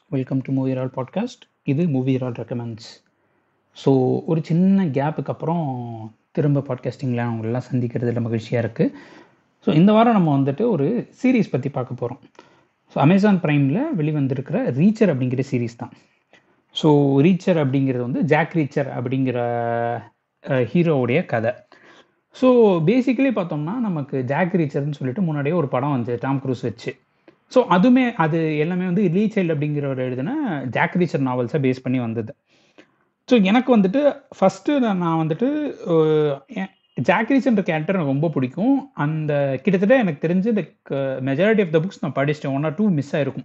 welcome to movie ரால் podcast இது movie ரால் ரெக்கமெண்ட்ஸ் ஸோ ஒரு சின்ன கேப்புக்கு அப்புறம் திரும்ப பாட்காஸ்டிங்கில் அவங்களெல்லாம் சந்திக்கிறதுல மகிழ்ச்சியாக இருக்குது ஸோ இந்த வாரம் நம்ம வந்துட்டு ஒரு சீரீஸ் பற்றி பார்க்க போகிறோம் ஸோ அமேசான் ப்ரைமில் வெளிவந்திருக்கிற ரீச்சர் அப்படிங்கிற சீரீஸ் தான் ஸோ ரீச்சர் அப்படிங்கிறது வந்து ஜாக் ரீச்சர் அப்படிங்கிற ஹீரோவுடைய கதை ஸோ பேசிக்கலி பார்த்தோம்னா நமக்கு ஜாக் ரீச்சர்னு சொல்லிட்டு முன்னாடியே ஒரு படம் வந்து டாம் க்ரூஸ் வச்சு ஸோ அதுவுமே அது எல்லாமே வந்து லீ சைல்டு அப்படிங்கிறவர் எழுதின ஜாக் ரீச்சர் நாவல்ஸை பேஸ் பண்ணி வந்தது ஸோ எனக்கு வந்துட்டு ஃபஸ்ட்டு நான் வந்துட்டு ஜாக் ரீச்சர்ன்ற கேரக்டர் எனக்கு ரொம்ப பிடிக்கும் அந்த கிட்டத்தட்ட எனக்கு தெரிஞ்சு like majority of the books நான் படிச்சிட்டேன் ஒன் ஆர் டூ மிஸ் ஆயிருக்கும்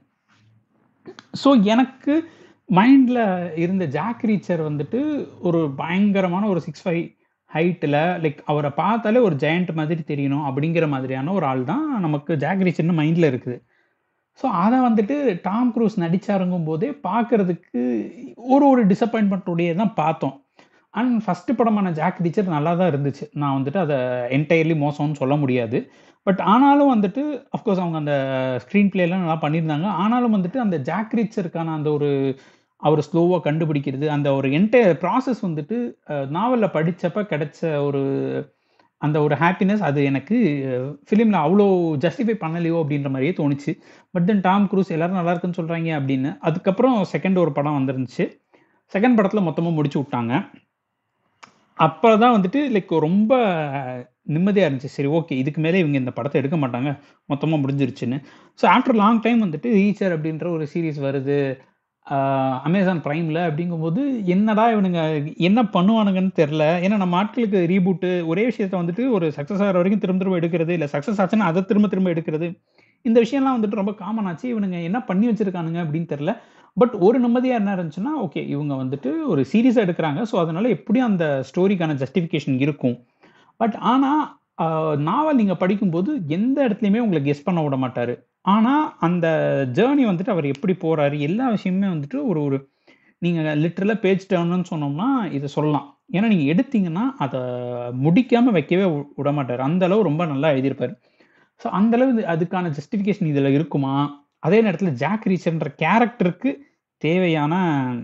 ஸோ எனக்கு மைண்டில் இருந்த ஜாக் ரீச்சர் வந்துட்டு ஒரு பயங்கரமான ஒரு சிக்ஸ் ஃபைவ் ஹைட்டில் லைக் அவரை பார்த்தாலே ஒரு ஜெயண்ட் மாதிரி தெரியணும் அப்படிங்கிற மாதிரியான ஒரு ஆள் தான் நமக்கு ஜாக் ரீச்சர்னு மைண்டில் இருக்குது ஸோ அதை வந்துட்டு டாம் க்ரூஸ் நடிச்சாருங்கும் போதே பார்க்கறதுக்கு ஒரு ஒரு டிசப்பாயின்மெண்ட்டோடையே தான் பார்த்தோம் அண்ட் ஃபஸ்ட்டு படமான ஜாக் ரீச்சர் நல்லா தான் இருந்துச்சு நான் வந்துட்டு அதை என்டையர்லி மோசம்னு சொல்ல முடியாது பட் ஆனாலும் வந்துட்டு அஃப்கோர்ஸ் அவங்க அந்த ஸ்க்ரீன் பிளேலாம் நல்லா பண்ணியிருந்தாங்க ஆனாலும் வந்துட்டு அந்த ஜாக் ரீச்சருக்கான அந்த ஒரு அவர் ஸ்லோவாக கண்டுபிடிக்கிறது அந்த ஒரு என்டையர் ப்ராசஸ் வந்துட்டு நாவலில் படித்தப்ப கிடைச்ச ஒரு அந்த ஒரு ஹாப்பினஸ் அது எனக்கு ஃபிலிமில் அவ்வளோ ஜஸ்டிஃபை பண்ணலையோ அப்படின்ற மாதிரியே தோணுச்சு பட் தென் டாம் க்ரூஸ் எல்லாரும் நல்லா இருக்குன்னு சொல்கிறாங்க அப்படின்னு அதுக்கப்புறம் செகண்ட் ஒரு படம் வந்துருந்துச்சு செகண்ட் படத்தில் மொத்தமாக முடிச்சு விட்டாங்க அப்போ தான் வந்துட்டு லைக் ரொம்ப நிம்மதியாக இருந்துச்சு சரி ஓகே இதுக்கு மேலே இவங்க இந்த படத்தை எடுக்க மாட்டாங்க மொத்தமாக முடிஞ்சிருச்சுன்னு ஸோ ஆஃப்டர் லாங் டைம் வந்துட்டு ரீச்சர் அப்படின்ற ஒரு சீரீஸ் வருது அமேசான் ப்ரைமில் அப்படிங்கும்போது என்னடா இவனுங்க என்ன பண்ணுவானுங்கன்னு தெரில ஏன்னா நம்ம ஆட்களுக்கு ரீபூட்டு ஒரே விஷயத்த வந்துட்டு ஒரு சக்ஸஸ் ஆகிற வரைக்கும் திரும்ப திரும்ப எடுக்கிறது இல்லை சக்ஸஸ் ஆச்சுன்னா அதை திரும்ப திரும்ப எடுக்கிறது இந்த விஷயம்லாம் வந்துட்டு ரொம்ப காமன் ஆச்சு இவனுங்க என்ன பண்ணி வச்சிருக்கானுங்க அப்படின்னு தெரில பட் ஒரு நிம்மதியாக என்ன இருந்துச்சுன்னா ஓகே இவங்க வந்துட்டு ஒரு சீரியஸாக எடுக்கிறாங்க ஸோ அதனால எப்படியும் அந்த ஸ்டோரிக்கான ஜஸ்டிஃபிகேஷன் இருக்கும் பட் ஆனால் நாவல் நீங்கள் படிக்கும்போது எந்த இடத்துலையுமே உங்களை கெஸ் பண்ண விட மாட்டார் ஆனால் அந்த ஜேர்னி வந்துட்டு அவர் எப்படி போகிறாரு எல்லா விஷயமுமே வந்துட்டு ஒரு ஒரு நீங்கள் லிட்டரலாக பேஜ் டேர்ன்னு சொன்னோம்னா இதை சொல்லலாம் ஏன்னா நீங்கள் எடுத்தீங்கன்னா அதை முடிக்காமல் வைக்கவே விட மாட்டார் அந்த அளவு ரொம்ப நல்லா எழுதியிருப்பார் ஸோ அந்தளவு அதுக்கான ஜஸ்டிஃபிகேஷன் இதில் இருக்குமா அதே நேரத்தில் ஜாக் ரீச்சர்ன்ற கேரக்டருக்கு தேவையான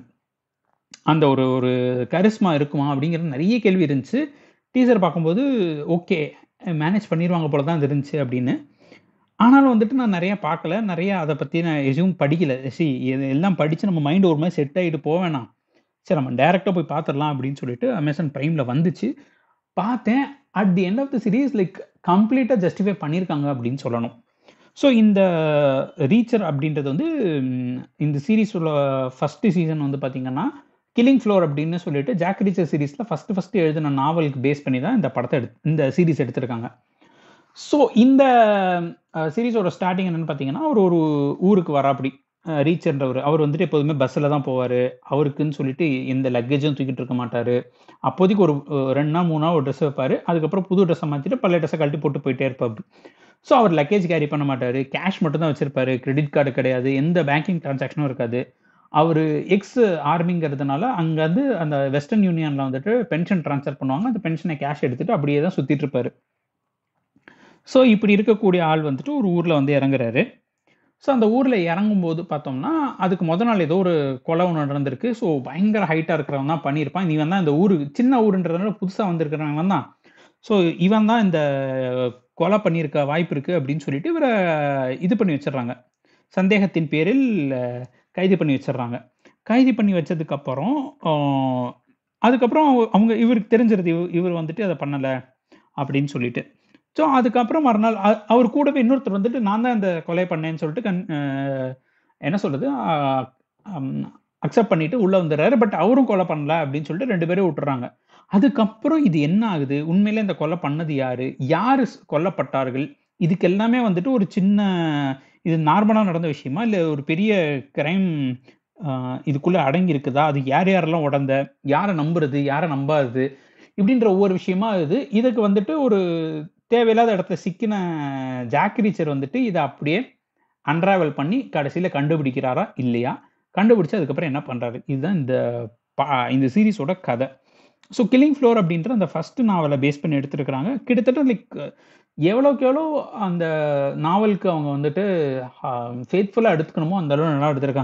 அந்த ஒரு ஒரு கரிஸ்மா இருக்குமா அப்படிங்கிறது நிறைய கேள்வி இருந்துச்சு டீசர் பார்க்கும்போது ஓகே மேனேஜ் பண்ணிடுவாங்க போல தான் இருந்துச்சு அப்படின்னு ஆனாலும் வந்துட்டு நான் நிறைய பார்க்கல நிறைய அதை பற்றி நான் எதுவும் படிக்கல சி எல்லாம் படித்து நம்ம மைண்ட் ஒரு மாதிரி செட் ஆகிட்டு போவேணாம் சரி நம்ம டேரெக்டாக போய் பார்த்துடலாம் அப்படின்னு சொல்லிட்டு அமேசான் ப்ரைமில் வந்துச்சு பார்த்தேன் at the end of the series like கம்ப்ளீட்டாக ஜஸ்டிஃபை பண்ணியிருக்காங்க அப்படின்னு சொல்லணும் ஸோ இந்த ரீச்சர் அப்படின்றது வந்து இந்த சீரீஸோட ஃபஸ்ட்டு சீசன் வந்து பார்த்தீங்கன்னா கில்லிங் ஃப்ளோர் அப்படின்னு சொல்லிட்டு ஜாக் ரீச்சர் சீரீஸில் ஃபஸ்ட்டு ஃபஸ்ட்டு எழுதின நாவலுக்கு பேஸ் பண்ணி தான் இந்த படத்தை எடு இந்த சீரீஸ் எடுத்திருக்காங்க ஸோ இந்த சீரீஸோட ஸ்டார்டிங் என்னென்னு பார்த்தீங்கன்னா அவர் ஒரு ஊருக்கு வராப்படி ரீச்சர்ன்றவர் அவர் வந்துட்டு எப்போதுமே பஸ்ஸில் தான் போவார் அவருக்குன்னு சொல்லிட்டு எந்த லக்கேஜும் தூக்கிட்டு இருக்க மாட்டார் அப்போதைக்கு ஒரு ரெண்டு நாள் மூணு நாள் ஒரு ட்ரெஸ் வைப்பார் அதுக்கப்புறம் புது ட்ரெஸ்ஸை மாற்றிட்டு பழைய ட்ரெஸ்ஸை கழட்டி போட்டு போயிட்டே இருப்பார் ஸோ அவர் லக்கேஜ் கேரி பண்ண மாட்டார் கேஷ் மட்டும் தான் வச்சிருப்பாரு கிரெடிட் கார்டு கிடையாது எந்த பேங்கிங் டிரான்சாக்ஷனும் இருக்காது அவர் எக்ஸ் ஆர்மிங்கிறதுனால அங்கேருந்து அந்த வெஸ்டர்ன் யூனியனில் வந்துட்டு பென்ஷன் ட்ரான்ஸ்ஃபர் பண்ணுவாங்க அந்த பென்ஷனை கேஷ் எடுத்துகிட்டு அப்படியே தான் சுற்றிட்டு இருப்பார் ஸோ இப்படி இருக்கக்கூடிய ஆள் வந்துட்டு ஒரு ஊரில் வந்து இறங்குறாரு ஸோ அந்த ஊரில் இறங்கும்போது பார்த்தோம்னா அதுக்கு முத நாள் ஏதோ ஒரு கொலை ஒன்று நடந்திருக்கு ஸோ பயங்கர ஹைட்டாக இருக்கிறவன் தான் பண்ணியிருப்பான் இவன் தான் இந்த ஊர் சின்ன ஊருன்றதுனால புதுசாக வந்திருக்கிறவன் தான் ஸோ இவன் தான் இந்த கொலை பண்ணியிருக்க வாய்ப்பு இருக்குது அப்படின்னு சொல்லிட்டு இவரை இது பண்ணி வச்சிடுறாங்க சந்தேகத்தின் பேரில் கைது பண்ணி வச்சிடுறாங்க கைது பண்ணி வச்சதுக்கப்புறம் அதுக்கப்புறம் அவங்க இவருக்கு தெரிஞ்சிருது இவர் வந்துட்டு அதை பண்ணலை அப்படின்னு சொல்லிட்டு ஸோ அதுக்கப்புறம் மறுநாள் அவர் கூடவே இன்னொருத்தர் வந்துட்டு நான் தான் இந்த கொலை பண்ணேன்னு சொல்லிட்டு கண் என்ன சொல்றது அக்செப்ட் பண்ணிட்டு உள்ள வந்துடுறாரு பட் அவரும் கொலை பண்ணல அப்படின்னு சொல்லிட்டு ரெண்டு பேரும் விட்டுறாங்க அதுக்கப்புறம் இது என்ன ஆகுது உண்மையிலே இந்த கொலை பண்ணது யாரு யாரு கொல்லப்பட்டார்கள் இதுக்கு எல்லாமே வந்துட்டு ஒரு சின்ன இது நார்மலாக நடந்த விஷயமா இல்லை ஒரு பெரிய கிரைம் இதுக்குள்ள அடங்கி இருக்குதா அது யார் யாரெல்லாம் உடந்த யாரை நம்புறது யாரை நம்பாது இப்படின்ற ஒவ்வொரு விஷயமா இது இதுக்கு வந்துட்டு ஒரு தேவையில்லாத இடத்துல சிக்கின ஜாக் ரீச்சர் வந்துட்டு இதை அப்படியே அன்ராவல் பண்ணி கடைசியில் கண்டுபிடிக்கிறாரா இல்லையா கண்டுபிடிச்சு அதுக்கப்புறம் என்ன பண்ணுறாரு இதுதான் இந்த இந்த சீரீஸோட கதை ஸோ கில்லிங் ஃப்ளோர் அப்படின்ற அந்த ஃபர்ஸ்ட் நாவலை பேஸ் பண்ணி எடுத்துருக்குறாங்க கிட்டத்தட்ட லைக் எவ்வளோக்கு எவ்வளோ அந்த நாவலுக்கு அவங்க வந்துட்டு ஃபேத்ஃபுல்லாக எடுத்துக்கணுமோ அந்த அளவு நல்லா எடுத்திருக்காங்க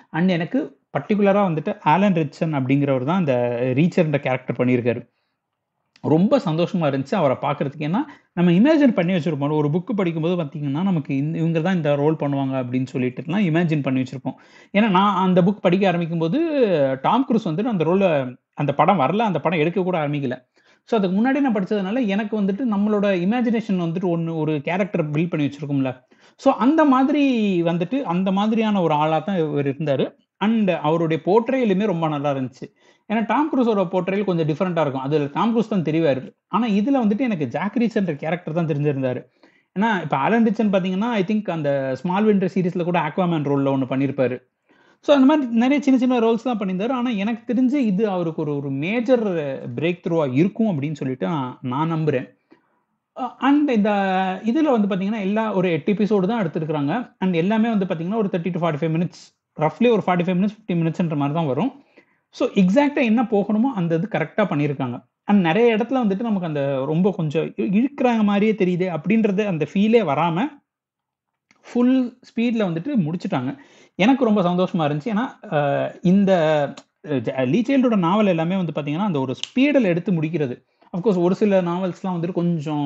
அண்ட் எனக்கு பர்டிகுலராக வந்துட்டு ஆலன் ரிச்சன் அப்படிங்கிறவர் தான் இந்த ரீச்சர்ன்ற கேரக்டர் பண்ணியிருக்காரு ரொம்ப சந்தோஷமா இருந்துச்சு அவரை பார்க்கறதுக்கு ஏன்னா நம்ம இமேஜின் பண்ணி வச்சிருப்போம் ஒரு புக்கு படிக்கும்போது பார்த்தீங்கன்னா நமக்கு இந்த இவங்க தான் இந்த ரோல் பண்ணுவாங்க அப்படின்னு சொல்லிட்டுலாம் இமேஜின் பண்ணி வச்சிருப்போம் ஏன்னா நான் அந்த புக் படிக்க ஆரம்பிக்கும் போது டாம் குரூஸ் வந்துட்டு அந்த ரோல அந்த படம் வரல அந்த படம் எடுக்க கூட ஆரம்பிக்கல ஸோ அதுக்கு முன்னாடி நான் படிச்சதுனால எனக்கு வந்துட்டு நம்மளோட இமேஜினேஷன் வந்துட்டு ஒன்று ஒரு கேரக்டர் பில்ட் பண்ணி வச்சிருக்கோம்ல ஸோ அந்த மாதிரி வந்துட்டு அந்த மாதிரியான ஒரு ஆளாக தான் இவர் இருந்தார் அண்ட் அவருடைய போர்ட்ரேலுமே ரொம்ப நல்லா இருந்துச்சு ஏன்னா டாம் குரூஸோட போர்ட்ரேல் கொஞ்சம் டிஃப்ரெண்ட்டாக இருக்கும் அதில் டாம் குரூஸ் தான் தெரிவார் ஆனால் இதில் வந்துட்டு எனக்கு ஜாக் ரீச்சன்ற கேரக்டர் தான் தெரிஞ்சிருந்தாரு ஏன்னா இப்போ ஆலன் ரிச்சன் பார்த்தீங்கன்னா ஐ திங்க் அந்த ஸ்மால் விண்டர் சீரீஸில் கூட ஆக்வாமேன் ரோலில் ஒன்று பண்ணியிருப்பாரு ஸோ அந்த மாதிரி நிறைய சின்ன சின்ன ரோல்ஸ் தான் பண்ணியிருந்தாரு ஆனால் எனக்கு தெரிஞ்சு இது அவருக்கு ஒரு ஒரு மேஜர் பிரேக் த்ரூவாக இருக்கும் அப்படின்னு சொல்லிட்டு நான் நான் நம்புகிறேன் அண்ட் இந்த இதில் வந்து பார்த்தீங்கன்னா எல்லா ஒரு எட்டு எபிசோடு தான் எடுத்துருக்காங்க அண்ட் எல்லாமே வந்து பார்த்தீங்கன்னா ஒரு thirty to forty five minutes ரஃப்லி ஒரு ஃபார்ட்டி ஃபைவ் மினிட்ஸ் ஃபிஃப்டி மினிட்ஸ்ன்ற மாதிரி தான் வரும் ஸோ எக்ஸாக்டாக என்ன போகணுமோ அந்த இது கரெக்டாக பண்ணியிருக்காங்க அண்ட் நிறைய இடத்துல வந்துட்டு நமக்கு அந்த ரொம்ப கொஞ்சம் இழுக்கிறாங்க மாதிரியே தெரியுது அப்படின்றது அந்த ஃபீலே வராமல் ஃபுல் ஸ்பீடில் வந்துட்டு முடிச்சுட்டாங்க எனக்கு ரொம்ப சந்தோஷமா இருந்துச்சு ஏன்னா இந்த லீ சைல்டோட நாவல் எல்லாமே வந்து பார்த்தீங்கன்னா அந்த ஒரு ஸ்பீடில் எடுத்து முடிக்கிறது அஃப்கோர்ஸ் ஒரு சில நாவல்ஸ்லாம் வந்துட்டு கொஞ்சம்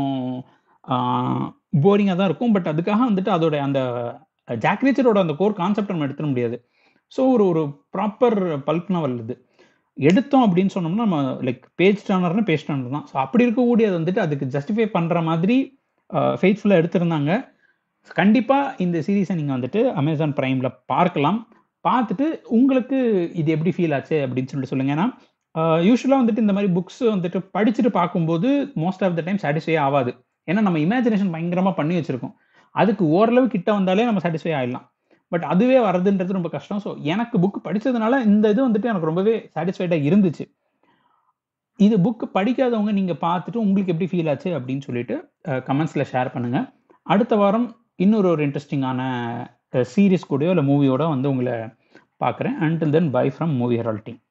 போரிங்காக தான் இருக்கும் பட் அதுக்காக வந்துட்டு அதோட அந்த ஜாக்ரேச்சரோட அந்த கோர் கான்செப்ட் நம்ம எடுத்துட முடியாது ஸோ ஒரு ஒரு ப்ராப்பர் பல்க் நாவல் இது எடுத்தோம் அப்படின்னு சொன்னோம்னா நம்ம லைக் பேஜ் டர்னர்னு பேஜ் டர்னர் தான் ஸோ அப்படி இருக்கக்கூடியது வந்துட்டு அதுக்கு ஜஸ்டிஃபை பண்ணுற மாதிரி ஃபெய்த்ஃபுல்லாக எடுத்திருந்தாங்க கண்டிப்பாக இந்த சீரீஸை நீங்கள் வந்துட்டு அமேசான் ப்ரைமில் பார்க்கலாம் பார்த்துட்டு உங்களுக்கு இது எப்படி ஃபீல் ஆச்சு அப்படின்னு சொல்லிட்டு சொல்லுங்கள் ஏன்னா யூஸ்வலாக வந்துட்டு இந்த மாதிரி புக்ஸ் வந்துட்டு படிச்சுட்டு பார்க்கும்போது most of the time satisfy ஆகாது ஏன்னா நம்ம இமேஜினேஷன் பயங்கரமாக பண்ணி வச்சுருக்கோம் அதுக்கு ஓரளவு கிட்ட வந்தாலே நம்ம சாட்டிஸ்ஃபை ஆகிடலாம் பட் அதுவே வரதுன்றது ரொம்ப கஷ்டம் ஸோ எனக்கு புக் படித்ததுனால இந்த இது வந்துட்டு எனக்கு ரொம்பவே சாட்டிஸ்ஃபைடாக இருந்துச்சு இது புக் படிக்காதவங்க நீங்கள் பார்த்துட்டு உங்களுக்கு எப்படி ஃபீல் ஆச்சு அப்படின்னு சொல்லிட்டு கமெண்ட்ஸில் ஷேர் பண்ணுங்கள் அடுத்த வாரம் இன்னொரு ஒரு இன்ட்ரெஸ்டிங்கான சீரீஸ் கூடயோ இல்லை மூவியோட வந்து உங்களை பார்க்குறேன் until then bye from movie herald team